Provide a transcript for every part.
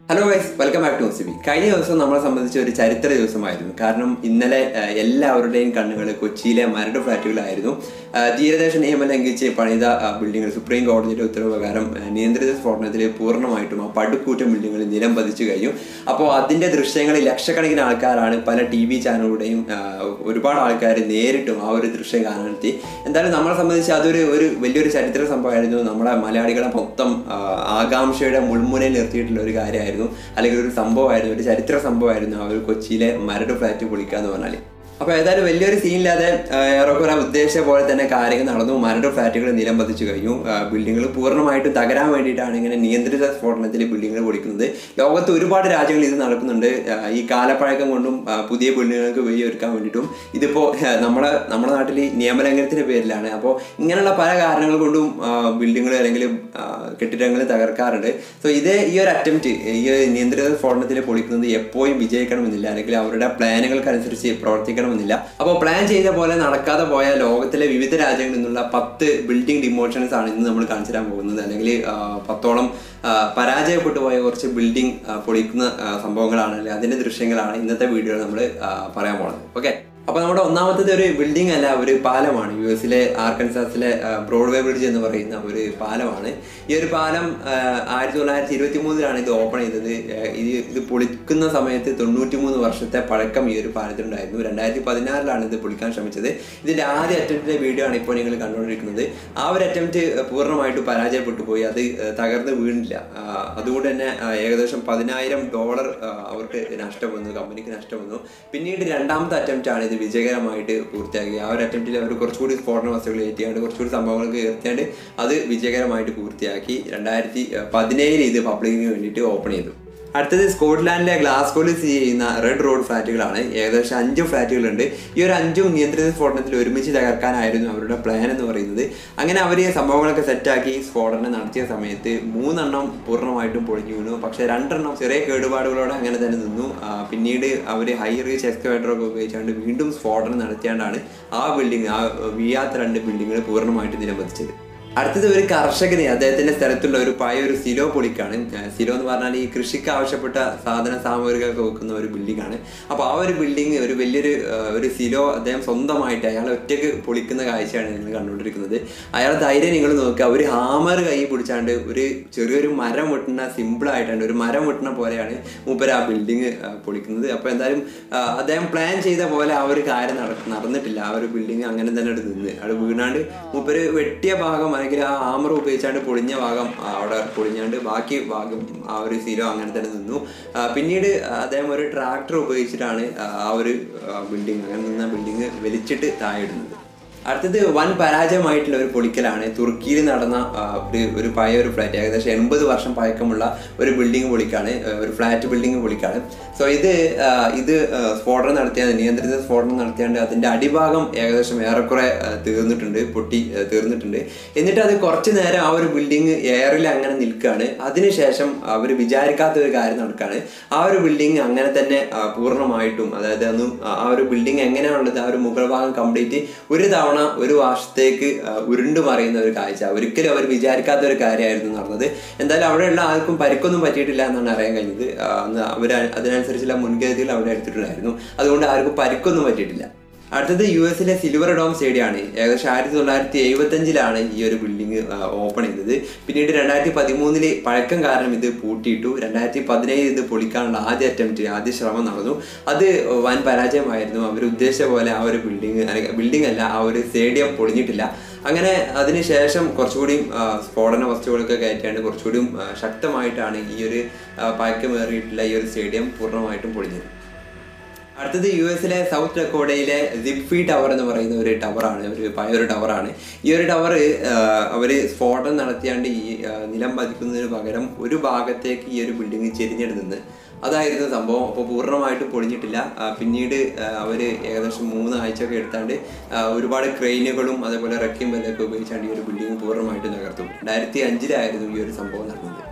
hello guys welcome back to OCB കഴിഞ്ഞ ദിവസം നമ്മളെ സംബന്ധിച്ച് ഒരു ചരിത്ര ദിവസമായിരുന്നു കാരണം ഇന്നലെ ആ, എല്ലാവരുടെയും കണ്ണുകൾ കൊച്ചിയിലെ മരട് ഫ്ലാറ്റുകളായിരുന്നു ആ, തീരദേശ നിയമം ലംഘിച്ച് പണിത ആ, ബിൽഡിങ്ങുകൾ സുപ്രീം കോടതിയുടെ ഉത്തരവ് പ്രകാരം ആ, നിയന്ത്രിത സ്ഫോടനത്തിൽ പൂർണ്ണമായിട്ടും ആ പടുക്കൂറ്റം ബിൽഡിങ്ങുകൾ നിലം പതിച്ചു കഴിഞ്ഞു അപ്പോൾ അതിൻ്റെ ദൃശ്യങ്ങളിൽ ലക്ഷക്കണക്കിന് ആൾക്കാരാണ് പല ടി വി ചാനലുകളുടെയും ആ, ഒരുപാട് ആൾക്കാർ നേരിട്ടും ആ ഒരു ദൃശ്യം കാണാനെത്തി എന്തായാലും നമ്മളെ സംബന്ധിച്ച് അതൊരു ഒരു വലിയൊരു ചരിത്ര സംഭവമായിരുന്നു നമ്മുടെ മലയാളികളെ മൊത്തം ആ, ആകാംക്ഷയുടെ മുൾമുനയിൽ നിർത്തിയിട്ടുള്ള ഒരു കാര്യമായിരുന്നു അല്ലെങ്കിൽ ഒരു സംഭവമായിരുന്നു ഒരു ചരിത്ര സംഭവമായിരുന്നു ആ ഒരു കൊച്ചിയിലെ മരട് ഫ്ലാറ്റ് പൊളിക്കുക എന്ന് പറഞ്ഞാൽ അപ്പോൾ ഏതായാലും വലിയൊരു സീനില്ലാതെ ഏറെക്കുറെ ഉദ്ദേശിച്ച പോലെ തന്നെ കാര്യങ്ങൾ നടന്നു മരട് ഫ്ലാറ്റുകൾ നിലം പതിച്ചു കഴിഞ്ഞു ബിൽഡിങ്ങുകൾ പൂർണ്ണമായിട്ടും തകരാൻ വേണ്ടിയിട്ടാണ് ഇങ്ങനെ നിയന്ത്രിത സ്ഫോടനത്തിൽ ബിൽഡിങ്ങുകൾ പൊളിക്കുന്നത് ലോകത്ത് ഒരുപാട് രാജ്യങ്ങളിൽ ഇത് നടക്കുന്നുണ്ട് ആ, ഈ കാലപ്പഴക്കം കൊണ്ടും ആ, പുതിയ ബിൽഡിങ്ങുകൾക്ക് വഴിയൊരുക്കാൻ വേണ്ടിയിട്ടും ഇതിപ്പോൾ നമ്മുടെ നമ്മുടെ നാട്ടിൽ ഈ നിയമലംഘനത്തിൻ്റെ പേരിലാണ് അപ്പോൾ ഇങ്ങനെയുള്ള പല കാരണങ്ങൾ കൊണ്ടും ബിൽഡിങ്ങുകൾ അല്ലെങ്കിൽ കെട്ടിടങ്ങൾ തകർക്കാറുണ്ട് സോ ഇത് ഈ ഒരു അറ്റംപ്റ്റ് ഈ ഒരു നിയന്ത്രിത സ്ഫോടനത്തിൽ പൊളിക്കുന്നത് എപ്പോഴും വിജയിക്കണമെന്നില്ല അല്ലെങ്കിൽ അവരുടെ പ്ലാനുകൾക്കനുസരിച്ച് പ്രവർത്തിക്കണമെന്നില്ല അപ്പോൾ പ്ലാൻ ചെയ്ത പോലെ നടക്കാതെ പോയ ലോകത്തിലെ വിവിധ രാജ്യങ്ങളിൽ നിന്നുള്ള പത്ത് ബിൽഡിംഗ് ഡിമോഷൻസ് ആണ് ഇന്ന് നമ്മൾ കാണിച്ചു തരാൻ പോകുന്നത് അല്ലെങ്കിൽ ആ, പത്തോളം ആ, പരാജയപ്പെട്ടു പോയ കുറച്ച് ബിൽഡിംഗ് പൊളിക്കുന്ന ആ, സംഭവങ്ങളാണ് അല്ലെങ്കിൽ അതിന്റെ ദൃശ്യങ്ങളാണ് ഇന്നത്തെ വീഡിയോയിൽ നമ്മൾ പറയാൻ പോകുന്നത് ഓക്കെ അപ്പോൾ നമ്മുടെ ഒന്നാമത്തത് ഒരു ബിൽഡിംഗ് അല്ല ഒരു പാലമാണ് യു എസിലെ ആർക്കൻസാസിലെ ബ്രോഡ്വേ ബ്രിഡ്ജ് എന്ന് പറയുന്ന ഒരു പാലമാണ് ഈ ഒരു പാലം ആ, ആയിരത്തി തൊള്ളായിരത്തി ഇരുപത്തി മൂന്നിലാണ് ഇത് ഓപ്പൺ ചെയ്തത് ആ, ഇത് ഇത് പൊളിക്കുന്ന സമയത്ത് തൊണ്ണൂറ്റി മൂന്ന് വർഷത്തെ പഴക്കം ഈ ഒരു പാലത്തിനുണ്ടായിരുന്നു രണ്ടായിരത്തി പതിനാറിലാണ് ഇത് പൊളിക്കാൻ ശ്രമിച്ചത് ഇതിന്റെ ആദ്യ അറ്റംപ്റ്റിലെ വീഡിയോ ആണ് ഇപ്പോൾ നിങ്ങൾ കണ്ടുകൊണ്ടിരിക്കുന്നത് ആ ഒരു അറ്റംപ്റ്റ് പൂർണ്ണമായിട്ട് പരാജയപ്പെട്ടു പോയി അത് ആ, തകർന്ന് വീണില്ല ആ, അതുകൊണ്ട് തന്നെ ആ, ഏകദേശം പതിനായിരം ഡോളർ ആ, അവർക്ക് നഷ്ടം വന്നു കമ്പനിക്ക് നഷ്ടം വന്നു പിന്നീട് രണ്ടാമത്തെ അറ്റംപ്റ്റ് ആണ് ഇത് വിജയകരമായിട്ട് പൂർത്തിയാക്കി ആ ഒരു അറ്റംപ്റ്റിൽ അവർ കുറച്ചുകൂടി സ്ഫോടന വസ്തുക്കൾ ഏറ്റിയാണ്ട് കുറച്ചുകൂടി സംഭവങ്ങൾക്ക് ഉയർത്തിയാണ്ട് അത് വിജയകരമായിട്ട് പൂർത്തിയാക്കി രണ്ടായിരത്തി പതിനേഴിൽ ഇത് പബ്ലിക്കിന് വേണ്ടിയിട്ട് ഓപ്പൺ ചെയ്തു അടുത്തത് സ്കോട്ട്ലാൻഡിലെ ഗ്ലാസ്കോയിൽ സ്ഥിതി ചെയ്യുന്ന റെഡ് റോഡ് ഫ്ലാറ്റുകളാണ് ഏകദേശം അഞ്ച് ഫ്ലാറ്റുകളുണ്ട് ഈ ഒരു അഞ്ചും നിയന്ത്രിത സ്ഫോടനത്തിൽ ഒരുമിച്ച് തകർക്കാനായിരുന്നു അവരുടെ പ്ലാൻ എന്ന് പറയുന്നത് അങ്ങനെ അവർ ഈ സംഭവങ്ങളൊക്കെ സെറ്റാക്കി സ്ഫോടനം നടത്തിയ സമയത്ത് മൂന്നെണ്ണം പൂർണ്ണമായിട്ടും പൊളിഞ്ഞു വീണു പക്ഷേ രണ്ടെണ്ണം ചെറിയ കേടുപാടുകളോടെ അങ്ങനെ തന്നെ നിന്നു ആ, പിന്നീട് അവർ ഹൈ റീച്ച് എക്സ്കവേറ്ററൊക്കെ ഉപയോഗിച്ചുകൊണ്ട് വീണ്ടും സ്ഫോടനം നടത്തിയാണ്ടാണ് ആ ബിൽഡിംഗ് ആ വീഴാത്ത രണ്ട് ബിൽഡിങ്ങുകൾ പൂർണ്ണമായിട്ട് നിലംപതിച്ചത് അടുത്തത് ഒരു കർഷകന് അദ്ദേഹത്തിന്റെ സ്ഥലത്തുള്ള ഒരു പഴയ ഒരു സിലോ പൊളിക്കാണ് ഏഹ് സിലോ എന്ന് പറഞ്ഞാൽ ഈ കൃഷിക്ക് ആവശ്യപ്പെട്ട സാധന സാമഗ്രികളൊക്കെ വെക്കുന്ന ഒരു ബിൽഡിംഗ് ആണ് അപ്പോൾ ആ ഒരു ബിൽഡിംഗ് ഒരു വലിയൊരു ഏഹ് ഒരു സിലോ അദ്ദേഹം സ്വന്തമായിട്ട് അയാൾ ഒറ്റയ്ക്ക് പൊളിക്കുന്ന കാഴ്ചയാണ് നിങ്ങൾ കണ്ടുകൊണ്ടിരിക്കുന്നത് അയാൾ ധൈര്യം നിങ്ങൾ നോക്കുക ഒരു ഹാമർ കൈ പിടിച്ചാണ്ട് ഒരു ചെറിയൊരു മരം വെട്ടുന്ന സിമ്പിൾ ആയിട്ടാണ് ഒരു മരം വെട്ടുന്ന പോലെയാണ് മൂപ്പര് ആ ബിൽഡിംഗ് പൊളിക്കുന്നത് അപ്പോൾ എന്തായാലും ആ, അദ്ദേഹം പ്ലാൻ ചെയ്ത പോലെ ആ ഒരു കാര്യം നട നടന്നിട്ടില്ല ആ ഒരു ബിൽഡിംഗ് അങ്ങനെ തന്നെ അവിടെ നിന്ന് അവിടെ വീണാണ്ട് മൂപ്പര് വെട്ടിയ ഭാഗം അല്ലെങ്കിൽ ആ ആമർ ഉപയോഗിച്ചാണ്ട് പൊളിഞ്ഞ ഭാഗം ആ, അവിടെ പൊളിഞ്ഞാണ്ട് ബാക്കി ഭാഗം ആ ഒരു സീലോ അങ്ങനെ തന്നെ നിന്നു ആ, പിന്നീട് അദ്ദേഹം ഒരു ട്രാക്ടർ ഉപയോഗിച്ചിട്ടാണ് ആ ഒരു ബിൽഡിംഗ് അങ്ങനെ നിന്ന ബിൽഡിംഗ് വലിച്ചിട്ട് താഴെ ഇടുന്നത് അടുത്തത് വൻ പരാജയമായിട്ടുള്ള ഒരു പൊളിക്കലാണ് തുർക്കിയിൽ നടന്ന ആ, ഒരു ഒരു പഴയ ഒരു ഫ്ലാറ്റ് ഏകദേശം എൺപത് വർഷം പഴക്കമുള്ള ഒരു ബിൽഡിംഗ് പൊളിക്കാണ് ആ, ഒരു ഫ്ലാറ്റ് ബിൽഡിംഗ് പൊളിക്കാണ് സോ ഇത് ആ, ഇത് ആ, സ്ഫോടനം നടത്തിയ നിയന്ത്രിത സ്ഫോടനം നടത്തിയാണ്ട് അതിന്റെ അടിഭാഗം ഏകദേശം ഏറെക്കുറെ ആ, തീർന്നിട്ടുണ്ട് പൊട്ടി ആ, തീർന്നിട്ടുണ്ട് എന്നിട്ട് അത് കുറച്ച് നേരം ആ ഒരു ബിൽഡിംഗ് എയറിൽ അങ്ങനെ നിൽക്കുകയാണ് അതിനുശേഷം അവർ വിചാരിക്കാത്ത ഒരു കാര്യം നടക്കുകയാണ് ആ ഒരു ബിൽഡിംഗ് അങ്ങനെ തന്നെ ആ, പൂർണ്ണമായിട്ടും അതായത് അന്ന് ആ ഒരു ബിൽഡിംഗ് എങ്ങനെയാണുള്ളത് ആ ഒരു മുകൾ ഭാഗം കംപ്ലീറ്റ് ഒരു തവണ ഒരു വർഷത്തേക്ക് ആ, ഉരുണ്ടു മറിയുന്ന ഒരു കാഴ്ച ഒരിക്കലും അവർ വിചാരിക്കാത്ത ഒരു കാര്യമായിരുന്നു നടന്നത് എന്തായാലും അവിടെയുള്ള ആർക്കും പരിക്കൊന്നും പറ്റിയിട്ടില്ല എന്നാണ് അറിയാൻ കഴിഞ്ഞത് ആ, അന്ന് അവർ അതിനനുസരിച്ചുള്ള മുൻകരുതലുകൾ അവിടെ എടുത്തിട്ടുണ്ടായിരുന്നു അതുകൊണ്ട് ആർക്കും പരിക്കൊന്നും പറ്റിയിട്ടില്ല അടുത്തത് യു എസിലെ സിൽവർ ഡോം സ്റ്റേഡിയം ആണ് ഏകദേശം ആയിരത്തി തൊള്ളായിരത്തി എഴുപത്തി അഞ്ചിലാണ് ഈ ഒരു ബിൽഡിംഗ് ഓപ്പൺ ചെയ്തത് പിന്നീട് രണ്ടായിരത്തി പതിമൂന്നില് പഴക്കം കാരണം ഇത് പൂട്ടിയിട്ടു രണ്ടായിരത്തി പതിനേഴ് ഇത് പൊളിക്കാനുള്ള ആദ്യ അറ്റംപ്റ്റ് ആദ്യ ശ്രമം നടന്നു അത് വൻ പരാജയമായിരുന്നു അവർ ഉദ്ദേശിച്ച പോലെ ആ ഒരു ബിൽഡിംഗ് അല്ലെങ്കിൽ ബിൽഡിംഗ് അല്ല ആ ഒരു സ്റ്റേഡിയം പൊളിഞ്ഞിട്ടില്ല അങ്ങനെ അതിനുശേഷം കുറച്ചുകൂടി ആ, സ്ഫോടന വസ്തുക്കളൊക്കെ കയറ്റിയാണ്ട് കുറച്ചുകൂടി ആ, ശക്തമായിട്ടാണ് ഈ ഒരു ആ, പഴക്കമേറിയിട്ടുള്ള ഈ ഒരു സ്റ്റേഡിയം പൂർണ്ണമായിട്ടും പൊളിഞ്ഞത് അടുത്തത് യു എസിലെ സൗത്ത് ഡക്കോഡയിലെ സിപ്ഫി ടവർ എന്ന് പറയുന്ന ഒരു ടവറാണ് ഒരു പഴയ ഒരു ടവറാണ് ഈ ഒരു ടവർ അവർ സ്ഫോടനം നടത്തിയാണ്ട് ഈ ആ, നിലം പതിക്കുന്നതിന് പകരം ഒരു ഭാഗത്തേക്ക് ഈ ഒരു ബിൽഡിംഗ് ചെരിഞ്ഞെടുക്കുന്നത് അതായിരുന്നു സംഭവം അപ്പോൾ പൂർണ്ണമായിട്ട് പൊളിഞ്ഞിട്ടില്ല ആ, പിന്നീട് അവർ ഏകദേശം മൂന്ന് ആഴ്ചയൊക്കെ എടുത്താണ്ട് ആ, ഒരുപാട് ക്രെയിനുകളും അതേപോലെ റെക്കിയും ബല്ലൊക്കെ ഉപയോഗിച്ചാണ്ട് ഈ ഒരു ബിൽഡിംഗ് പൂർണ്ണമായിട്ട് തകർത്തു രണ്ടായിരത്തി അഞ്ചിലായിരുന്നു ഈ ഒരു സംഭവം നടന്നത്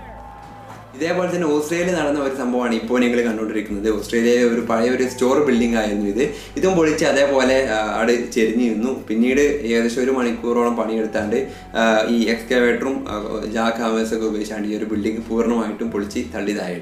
ഇതേപോലെ തന്നെ ഓസ്ട്രേലിയയിൽ നടന്ന ഒരു സംഭവമാണ് ഇപ്പോൾ നിങ്ങൾ കണ്ടുകൊണ്ടിരിക്കുന്നത് ഓസ്ട്രേലിയയിലെ ഒരു പഴയ ഒരു സ്റ്റോർ ബിൽഡിംഗ് ആയിരുന്നു ഇത് ഇതും പൊളിച്ച് അതേപോലെ ആ, അവിടെ ചെരിഞ്ഞു നിന്നു പിന്നീട് ഏകദേശം ഒരു മണിക്കൂറോളം പണിയെടുത്താണ്ട് ആ, ഈ എക്സ്കവേറ്ററും ജാക്ക് ഹാമേഴ്സ് ഒക്കെ ഉപയോഗിച്ചാണ്ട് ഈ ഒരു ബിൽഡിംഗ് പൂർണ്ണമായിട്ടും പൊളിച്ച് തള്ളിയതായിട്ടു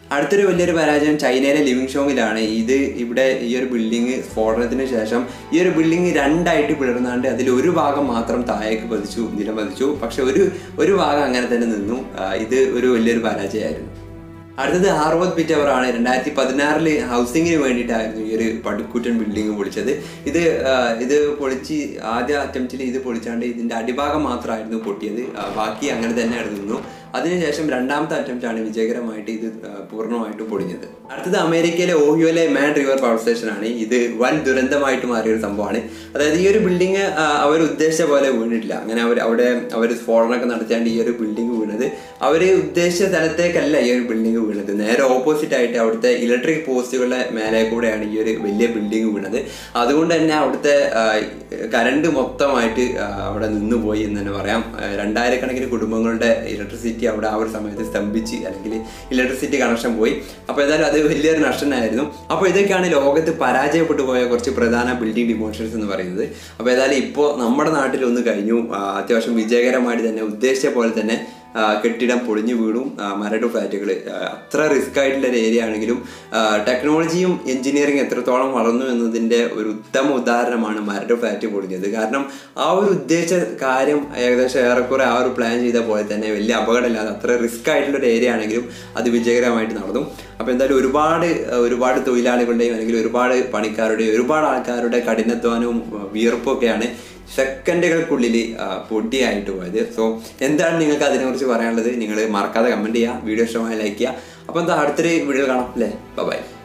അടുത്തൊരു വലിയൊരു പരാജയം ചൈനയിലെ ലിവിങ് ഷോങ്ങിലാണ് ഇത് ഇവിടെ ഈ ഒരു ബിൽഡിംഗ് സ്ഫോടനത്തിന് ശേഷം ഈ ഒരു ബിൽഡിംഗ് രണ്ടായിട്ട് പിളർന്നാണ്ട് അതിൽ ഒരു ഭാഗം മാത്രം താഴേക്ക് പതിച്ചു നിലംപതിച്ചു പക്ഷെ ഒരു ഒരു ഭാഗം അങ്ങനെ തന്നെ നിന്നു ആ, ഇത് ഒരു വലിയൊരു പരാജയമായിരുന്നു അടുത്തത് ഹാർവത് പിറ്റ് അവർ ആണ് രണ്ടായിരത്തി പതിനാറില് ഹൗസിങ്ങിന് വേണ്ടിയിട്ടായിരുന്നു ഈ ഒരു പടുക്കൂറ്റൻ ബിൽഡിംഗ് പൊളിച്ചത് ഇത് ആ, ഇത് പൊളിച്ച് ആദ്യ അറ്റംപ്റ്റിൽ ഇത് പൊളിച്ചാണ്ട് ഇതിന്റെ അടിഭാഗം മാത്രമായിരുന്നു പൊട്ടിയത് ആ, ബാക്കി അങ്ങനെ തന്നെ നിന്നു അതിനുശേഷം രണ്ടാമത്തെ അറ്റംപ്റ്റ് ആണ് വിജയകരമായിട്ട് ഇത് ആ, പൂർണ്ണമായിട്ടും പൊളിഞ്ഞത് അടുത്തത് അമേരിക്കയിലെ ഓഹിയോയിലെ മാൻ റിവർ പവർ സ്റ്റേഷൻ ആണ് ഇത് വൻ ദുരന്തമായിട്ട് മാറിയ ഒരു സംഭവമാണ് അതായത് ഈ ഒരു ബിൽഡിംഗ് അവർ ഉദ്ദേശിച്ച പോലെ വീണിട്ടില്ല അങ്ങനെ അവർ അവിടെ അവർ സ്ഫോടനമൊക്കെ നടത്തിയാണ്ട് ഈ ഒരു ബിൽഡിംഗ് വീണത് അവർ ഉദ്ദേശിച്ച സ്ഥലത്തേക്കല്ല ഈ ഒരു ബിൽഡിംഗ് വീണത് നേരെ ഓപ്പോസിറ്റ് ആയിട്ട് അവിടുത്തെ ഇലക്ട്രിക് പോസ്റ്റുകളുടെ മേലെ കൂടെയാണ് ഈ ഒരു വലിയ ബിൽഡിംഗ് വീണത് അതുകൊണ്ട് തന്നെ അവിടുത്തെ ആ, കറണ്ട് മൊത്തമായിട്ട് ആ, അവിടെ നിന്നുപോയി എന്ന് തന്നെ പറയാം ആ, രണ്ടായിരക്കണക്കിന് കുടുംബങ്ങളുടെ ഇലക്ട്രിസിറ്റി അവിടെ ആ ഒരു സമയത്ത് സ്തംഭിച്ച് അല്ലെങ്കിൽ ഇലക്ട്രിസിറ്റി കണക്ഷൻ പോയി അപ്പോൾ ഏതായാലും അത് വലിയൊരു നഷ്ടമായിരുന്നു അപ്പോൾ ഇതൊക്കെയാണ് ലോകത്ത് പരാജയപ്പെട്ടു പോയ കുറച്ച് പ്രധാന ബിൽഡിംഗ് ഡിമോൺസ്ട്രേഷൻസ് എന്ന് പറയുന്നത് അപ്പോൾ ഏതായാലും ഇപ്പോൾ നമ്മുടെ നാട്ടിൽ ഒന്ന് കഴിഞ്ഞു ആ, അത്യാവശ്യം വിജയകരമായിട്ട് തന്നെ ഉദ്ദേശിച്ച പോലെ തന്നെ ആ, കെട്ടിടം പൊളിഞ്ഞു വീണും ആ, മരട് ഫ്ലാറ്റുകൾ അത്ര റിസ്ക് ആയിട്ടുള്ള ഒരു ഏരിയ ആണെങ്കിലും ആ, ടെക്നോളജിയും എഞ്ചിനീയറിംഗ് എത്രത്തോളം വളർന്നു എന്നതിൻ്റെ ഒരു ഉത്തമ ഉദാഹരണമാണ് മരട് ഫ്ലാറ്റ് പൊളിഞ്ഞത് കാരണം ആ ഒരു ഉദ്ദേശിച്ച കാര്യം ഏകദേശം ഏറെക്കുറെ ആ ഒരു പ്ലാൻ ചെയ്ത പോലെ തന്നെ വലിയ അപകടമില്ലാതെ അത്ര റിസ്ക് ആയിട്ടുള്ള ഒരു ഏരിയ ആണെങ്കിലും അത് വിജയകരമായിട്ട് നടന്നു അപ്പോൾ എന്തായാലും ഒരുപാട് ആ, ഒരുപാട് തൊഴിലാളികളുടെയും അല്ലെങ്കിൽ ഒരുപാട് പണിക്കാരുടെയും ഒരുപാട് ആൾക്കാരുടെ കഠിനാധ്വാനവും ആ, വിയർപ്പും ഒക്കെയാണ് സെക്കൻഡുകൾക്കുള്ളിൽ പൊടിയായിട്ട് പോയത് സോ എന്താണ് നിങ്ങൾക്ക് അതിനെക്കുറിച്ച് പറയാനുള്ളത് നിങ്ങൾ മറക്കാതെ കമൻറ്റ് ചെയ്യുക വീഡിയോ ഇഷ്ടമായി ലൈക്ക് ചെയ്യുക അപ്പോൾ എന്താ അടുത്തൊരു വീഡിയോ കാണാം അല്ലേ ബൈ